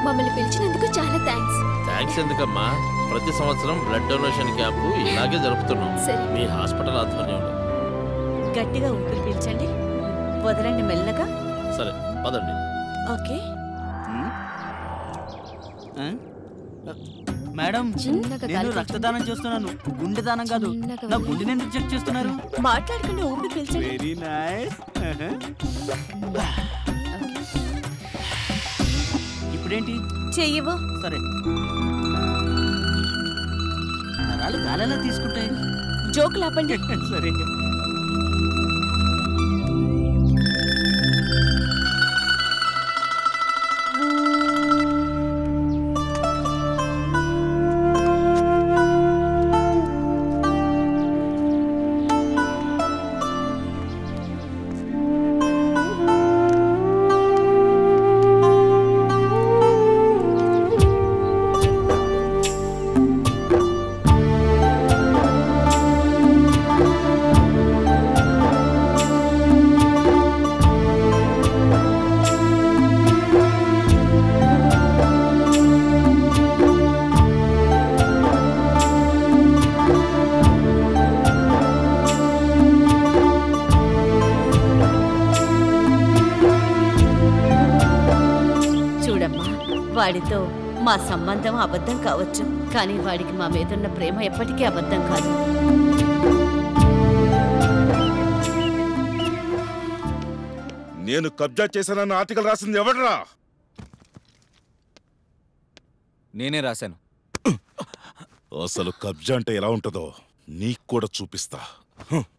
మమ్మల్ని పిలిచినందుకు చాలా thanks thanks ఎందుకమ్మా ప్రతి సంవత్సరం బ్లడ్ డొనేషన్ క్యాంపు ఇలాగే జరుపుతున్నాం సరే. మీ హాస్పిటల్ ఆధ్వర్యంలో గట్టిగా ఊపిరి పీల్చండి వదలండి మెల్లగా సరే పదండి ఓకే మేడం చిన్నగా నేను గాలి రక్తదానం చేస్తున్నాను గుండె దానం కాదు చిన్నగా నా వదిలేయ్. గుండెని ఎందుకు చెక్ చేస్తున్నారు మాట్లాడకుండా ఊపిరి పీల్చండి వెరీ నైస్ ఇప్పుడేంటి చెయ్యవు సరే నరాలు గాలిలా తీసుకుంటాయి జోకులు ఆపండి సరే చూడమ్మా వాడితో మా సంబంధం అబద్ధం కావచ్చు కానీ వాడికి మా మీదున్న ప్రేమ ఎప్పటికీ అబద్ధం కాదు నేను కబ్జా చేశానన్న ఆర్టికల్ రాసింది ఎవడరా నేనే రాశాను అసలు కబ్జా అంటే ఎలా ఉంటుందో నీకు కూడా చూపిస్తా హ్.